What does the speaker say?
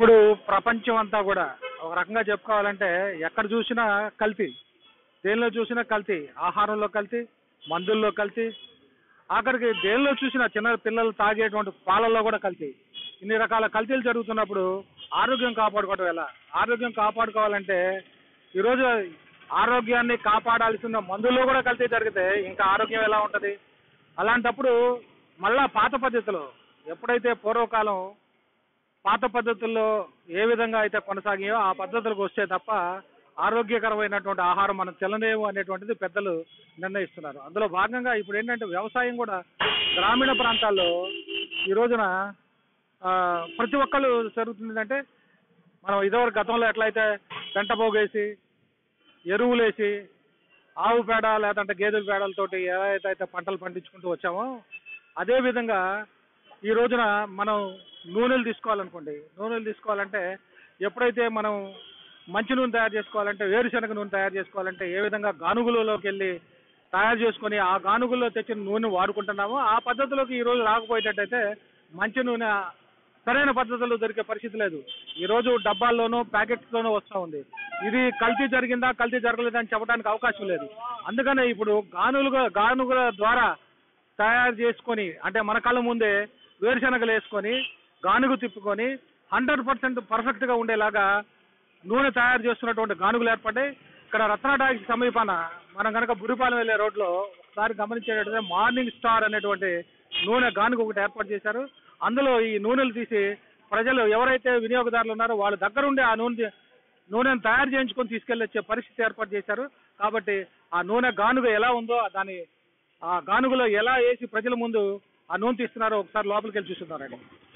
ఇప్పుడు ప్రపంచం అంతా కూడా ఒక రకంగా చెప్పుకోవాలంటే ఎక్కడ చూసినా కల్తీ దేనిలో చూసినా కల్తీ ఆహారంలో కల్తీ మందుల్లో కల్తీ ఆఖరికి దేనిలో చూసినా చిన్న పిల్లలు తాగేటువంటి పాలల్లో కూడా కల్తీ ఇన్ని రకాల కల్తీలు జరుగుతున్నప్పుడు ఆరోగ్యం కాపాడుకోవడం ఎలా ఆరోగ్యం కాపాడుకోవాలంటే ఈరోజు ఆరోగ్యాన్ని కాపాడాల్సిన మందుల్లో కూడా కల్తీ జరిగితే ఇంకా ఆరోగ్యం ఎలా ఉంటుంది అలాంటప్పుడు మళ్ళా పాత పద్ధతిలో ఎప్పుడైతే పూర్వకాలం పాత పద్ధతుల్లో ఏ విధంగా అయితే కొనసాగాయో ఆ పద్ధతులకు వస్తే తప్ప ఆరోగ్యకరమైనటువంటి ఆహారం మనం తినలేము అనేటువంటిది పెద్దలు నిర్ణయిస్తున్నారు అందులో భాగంగా ఇప్పుడు ఏంటంటే వ్యవసాయం కూడా గ్రామీణ ప్రాంతాల్లో ఈ రోజున ఆ, ప్రతి ఒక్కళ్ళు జరుగుతుందంటే మనం ఇదివరకు గతంలో ఎట్లయితే పెంట పోగేసి ఎరువులేసి ఆవు పేడ లేదంటే గేదెల పేడలతోటి ఎలా అయితే అయితే పంటలు పండించుకుంటూ వచ్చామో అదే విధంగా ఈ రోజున మనం నూనెలు తీసుకోవాలనుకోండి నూనెలు తీసుకోవాలంటే ఎప్పుడైతే మనం మంచి నూనె తయారు చేసుకోవాలంటే వేరుశనగ నూనె తయారు చేసుకోవాలంటే ఏ విధంగా గానుగులలోకి వెళ్ళి తయారు చేసుకొని ఆ గానుగుల్లో తెచ్చిన నూనె వాడుకుంటున్నామో ఆ పద్ధతిలోకి ఈ రోజు రాకపోయేటట్టయితే మంచి నూనె సరైన పద్ధతిలో దొరికే పరిస్థితి లేదు ఈ రోజు డబ్బాల్లోనూ ప్యాకెట్స్లోనూ వస్తూ ఉంది ఇది కల్తీ జరిగిందా కల్తీ జరగలేదని చెప్పడానికి అవకాశం లేదు అందుకనే ఇప్పుడు గానులుగా గానుగుల ద్వారా తయారు చేసుకొని అంటే మన కళ్ళ ముందే వేరుశనగలు వేసుకొని గానుగు తిప్పుకొని హండ్రెడ్ పర్సెంట్ పర్ఫెక్ట్ గా ఉండేలాగా నూనె తయారు చేస్తున్నటువంటి గానుగులు ఏర్పడ్డాయి ఇక్కడ రత్నాటాకి సమీపాన మనం కనుక బురిపాలెం వెళ్ళే రోడ్లో ఒకసారి గమనించేటట్టు మార్నింగ్ స్టార్ అనేటువంటి నూనె గానుగు ఒకటి ఏర్పాటు చేశారు అందులో ఈ నూనెలు తీసి ప్రజలు ఎవరైతే వినియోగదారులు ఉన్నారో వాళ్ళ దగ్గర ఉండి ఆ నూనె నూనెను తయారు చేయించుకొని తీసుకెళ్ళొచ్చే పరిస్థితి ఏర్పాటు చేశారు కాబట్టి ఆ నూనె గానుగ ఎలా ఉందో దాని ఆ గానుగలో ఎలా వేసి ప్రజల ముందు ఆ నూనె తీస్తున్నారో ఒకసారి లోపలికి వెళ్ళి చూస్తున్నారండి